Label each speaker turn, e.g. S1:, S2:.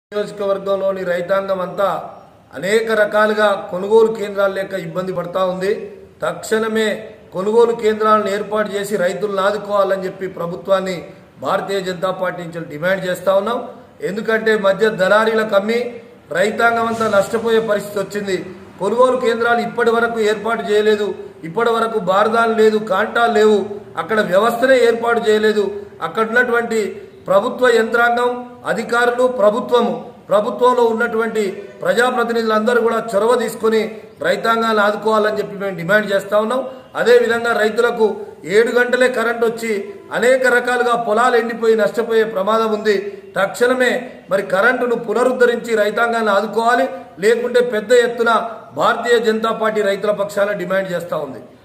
S1: నియోజకవర్గంలోని రైతాంగం అంతా అనేక రకాలుగా కొనుగోలు కేంద్రాలు లేక ఇబ్బంది పడతా ఉంది తక్షణమే కొనుగోలు కేంద్రాలను ఏర్పాటు చేసి రైతులను ఆదుకోవాలని చెప్పి ప్రభుత్వాన్ని భారతీయ జనతా పార్టీ నుంచి డిమాండ్ చేస్తా ఉన్నాం ఎందుకంటే మధ్య దళారీలకు అమ్మి రైతాంగం అంతా నష్టపోయే పరిస్థితి వచ్చింది కొనుగోలు కేంద్రాలు ఇప్పటి వరకు ఏర్పాటు చేయలేదు ఇప్పటి వరకు బారదాలు లేదు కాంటాలు లేవు అక్కడ వ్యవస్థనే ఏర్పాటు చేయలేదు అక్కడ ఉన్నటువంటి ప్రభుత్వ యంత్రాంగం అధికారులు ప్రభుత్వము ప్రభుత్వంలో ఉన్నటువంటి ప్రజాప్రతినిధులందరూ కూడా చొరవ తీసుకొని రైతాంగాన్ని ఆదుకోవాలని చెప్పి మేము డిమాండ్ చేస్తా ఉన్నాం అదేవిధంగా రైతులకు ఏడు గంటలే కరెంట్ వచ్చి అనేక రకాలుగా పొలాలు ఎండిపోయి నష్టపోయే ప్రమాదం ఉంది తక్షణమే మరి కరెంటును పునరుద్ధరించి రైతాంగాన్ని ఆదుకోవాలి లేకుంటే పెద్ద ఎత్తున భారతీయ జనతా పార్టీ రైతుల పక్షాన డిమాండ్ చేస్తా ఉంది